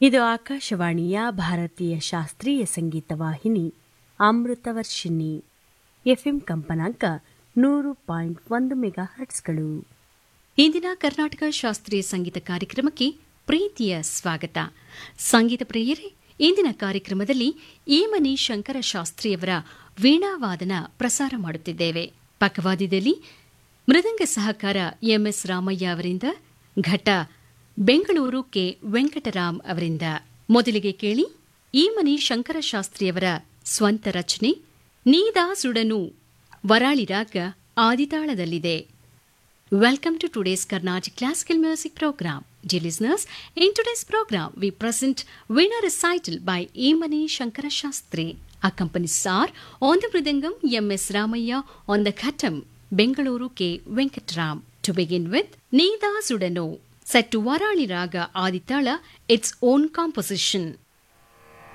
ಇದು ಆಕಾಶವಾಣಿಯ ಭಾರತೀಯ ಶಾಸ್ತ್ರೀಯ ಸಂಗೀತ ವಾಹಿನಿ ಅಮೃತವರ್ಷಿಣಿ ಎಫ್ಎಂ ಕಂಪನಾಂಕ ನೂರು ಪಾಯಿಂಟ್ ಒಂದು ಮೆಗಾ ಹರ್ಟ್ಸ್ಗಳು ಇಂದಿನ ಕರ್ನಾಟಕ ಶಾಸ್ತ್ರೀಯ ಸಂಗೀತ ಕಾರ್ಯಕ್ರಮಕ್ಕೆ ಪ್ರೀತಿಯ ಸ್ವಾಗತ ಸಂಗೀತ ಪ್ರಿಯರೇ ಇಂದಿನ ಕಾರ್ಯಕ್ರಮದಲ್ಲಿ ಈಮನಿ ಶಂಕರ ಶಾಸ್ತ್ರಿಯವರ ವೀಣಾವಾದನ ಪ್ರಸಾರ ಮಾಡುತ್ತಿದ್ದೇವೆ ಪಕ್ಕವಾದ್ಯದಲ್ಲಿ ಮೃದಂಗ ಸಹಕಾರ ಎಂಎಸ್ ರಾಮಯ್ಯ ಅವರಿಂದ ಘಟ ಬೆಂಗಳೂರು ಕೆ ವೆಂಕಟರಾಮ್ ಅವರಿಂದ ಮೊದಲಿಗೆ ಕೇಳಿ ಈಮನಿ ಶಂಕರ ಶಾಸ್ತ್ರಿಯವರ ಸ್ವಂತ ರಚನೆ ನೀದಾ ಸುಡನು ವರಾಳಿ ರಾಗ ಆದಿತಾಳದಲ್ಲಿದೆ Welcome to today's Carnatic Classical Music Program. Dear listeners, in today's program, we present Veena recital by Emani Shankara Shastri. Accompanies are on the Mridangam M.S. Ramaya, on the Khatam, Bengaluru K. Venkatram. To begin with, Nida Sudano, set to Varali Raga Aditala, its own composition.